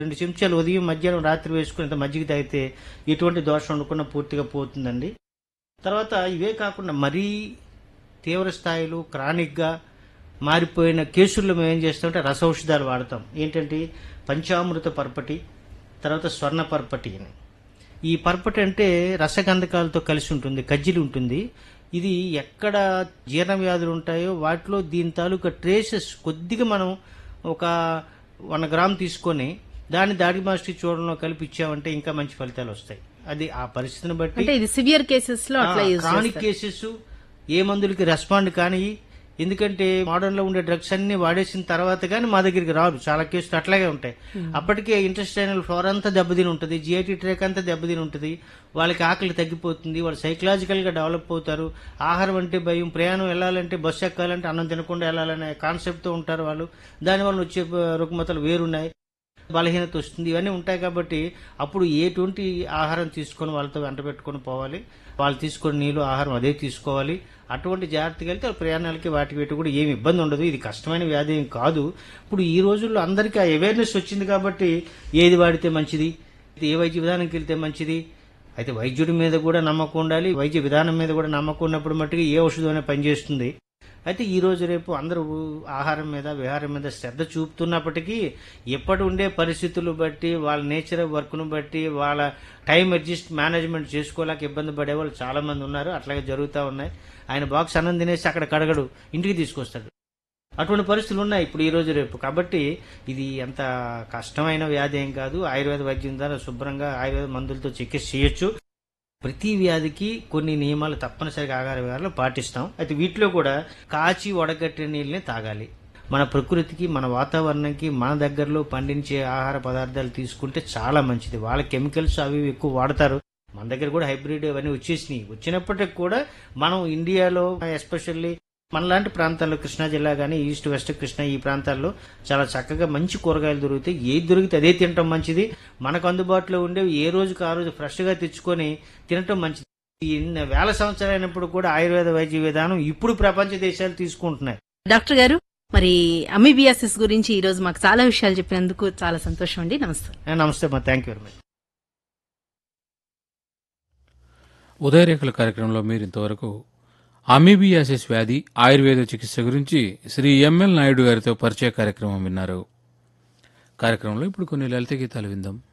రెండు చెంచాలు ఉదయం మధ్యాహ్నం రాత్రి వేసుకుని ఇంత మజ్జిగ తాగితే ఎటువంటి దోషం ఉండకుండా పూర్తిగా పోతుందండి తర్వాత ఇవే కాకుండా మరీ తీవ్ర స్థాయిలో క్రానిక్గా మారిపోయిన కేసుల్లో మేము ఏం చేస్తామంటే రసౌషధాలు వాడతాం ఏంటంటే పంచామృత పర్పటి తర్వాత స్వర్ణ పర్పటి అని ఈ పర్పటి అంటే రసగంధకాలతో కలిసి ఉంటుంది కజ్జిలి ఉంటుంది ఇది ఎక్కడ జీర్ణ వ్యాధులు ఉంటాయో వాటిలో దీని తాలూకా ట్రేసెస్ కొద్దిగా మనం ఒక వన్ గ్రామ్ తీసుకొని దాన్ని దాడి మాస్టర్ చూడంలో కలిపి ఇచ్చామంటే ఇంకా మంచి ఫలితాలు వస్తాయి అది ఆ పరిస్థితిని బట్టి అంటే ఇది సివియర్ కేసెస్ లో అట్లా యూజ్ క్రానిక్ కేసెస్ ఏ మందులకి రెస్పాండ్ కానీ ఎందుకంటే మోడర్న్ లో ఉండే డ్రగ్స్ అన్ని వాడేసిన తర్వాత కానీ మా దగ్గరికి రాదు చాలా కేసులు అట్లాగే ఉంటాయి అప్పటికే ఇంటెస్టైనల్ ఫ్లోర్ అంతా దెబ్బతిని ఉంటుంది జిఐటి ట్రేక్ అంతా దెబ్బతిని ఉంటుంది వాళ్ళకి ఆకలి తగ్గిపోతుంది వాళ్ళు సైకలాజికల్ గా డెవలప్ అవుతారు ఆహారం అంటే భయం ప్రయాణం వెళ్ళాలంటే బస్సు ఎక్కాలంటే అన్నం తినకుండా వెళ్ళాలనే కాన్సెప్ట్ తో ఉంటారు వాళ్ళు దానివల్ల వచ్చే రుగ్మతలు వేరున్నాయి బలహీనత వస్తుంది ఇవన్నీ ఉంటాయి కాబట్టి అప్పుడు ఎటువంటి ఆహారం తీసుకొని వాళ్ళతో వెంట పెట్టుకొని పోవాలి వాళ్ళు తీసుకొని నీళ్ళు ఆహారం అదే తీసుకోవాలి అటువంటి జాగ్రత్తగా వెళ్తే వాళ్ళ ప్రయాణాలకి వాటికి వీటి కూడా ఏమి ఇబ్బంది ఉండదు ఇది కష్టమైన వ్యాధి ఏం కాదు ఇప్పుడు ఈ రోజుల్లో అందరికీ ఆ అవేర్నెస్ వచ్చింది కాబట్టి ఏది వాడితే మంచిది ఏ వైద్య విధానంకి వెళ్తే మంచిది అయితే వైద్యుడి మీద కూడా నమ్మకం ఉండాలి వైద్య విధానం మీద కూడా నమ్మకం ఉన్నప్పుడు మట్టుకు ఏ ఔషధమైనా పనిచేస్తుంది అయితే ఈ రోజు రేపు అందరూ ఆహారం మీద విహారం మీద శ్రద్ధ చూపుతున్నప్పటికీ ఎప్పటి ఉండే పరిస్థితులు బట్టి వాళ్ళ నేచర్ వర్క్ను బట్టి వాళ్ళ టైం అడ్జస్ట్ మేనేజ్మెంట్ చేసుకోలేక ఇబ్బంది పడే వాళ్ళు చాలా మంది ఉన్నారు అట్లాగే జరుగుతూ ఉన్నాయి ఆయన బాక్స్ అన్నం తినేసి అక్కడ కడగడు ఇంటికి తీసుకొస్తాడు అటువంటి పరిస్థితులు ఉన్నాయి ఇప్పుడు ఈ రోజు రేపు కాబట్టి ఇది అంత కష్టమైన వ్యాధి ఏం కాదు ఆయుర్వేద వైద్యం ద్వారా శుభ్రంగా ఆయుర్వేద మందులతో చికిత్స చేయొచ్చు ప్రతి వ్యాధికి కొన్ని నియమాలు తప్పనిసరిగా ఆహార విహారాలు పాటిస్తాం అయితే వీటిలో కూడా కాచి వడగట్టిన నీళ్ళని తాగాలి మన ప్రకృతికి మన వాతావరణంకి మన దగ్గరలో పండించే ఆహార పదార్థాలు తీసుకుంటే చాలా మంచిది వాళ్ళ కెమికల్స్ అవి ఇవి ఎక్కువ వాడతారు మన దగ్గర కూడా హైబ్రిడ్ అవన్నీ వచ్చేసినాయి వచ్చినప్పటికి కూడా మనం ఇండియాలో ఎస్పెషల్లీ మనలాంటి ప్రాంతాల్లో కృష్ణా జిల్లా కానీ ఈస్ట్ వెస్ట్ కృష్ణా ఈ ప్రాంతాల్లో చాలా చక్కగా మంచి కూరగాయలు దొరుకుతాయి ఏది దొరికితే అదే తినటం మంచిది మనకు అందుబాటులో ఉండేవి ఏ రోజుకి ఆ రోజు ఫ్రెష్గా తెచ్చుకొని తినటం మంచిది ఇన్ని వేల సంవత్సరాలు అయినప్పుడు కూడా ఆయుర్వేద వైద్య విధానం ఇప్పుడు ప్రపంచ దేశాలు తీసుకుంటున్నాయి డాక్టర్ గారు మరి అమీబియాసిస్ గురించి ఈ రోజు మాకు చాలా విషయాలు చెప్పినందుకు చాలా సంతోషం అండి నమస్తే నమస్తే అమ్మా థ్యాంక్ యూ వెరీ మచ్ ఉదయరేఖల కార్యక్రమంలో మీరు ఇంతవరకు అమీబియాసిస్ వ్యాధి ఆయుర్వేద చికిత్స గురించి శ్రీ ఎంఎల్ నాయుడు గారితో పరిచయ కార్యక్రమం విన్నారు కార్యక్రమంలో ఇప్పుడు కొన్ని లలిత గీతాలు విందాం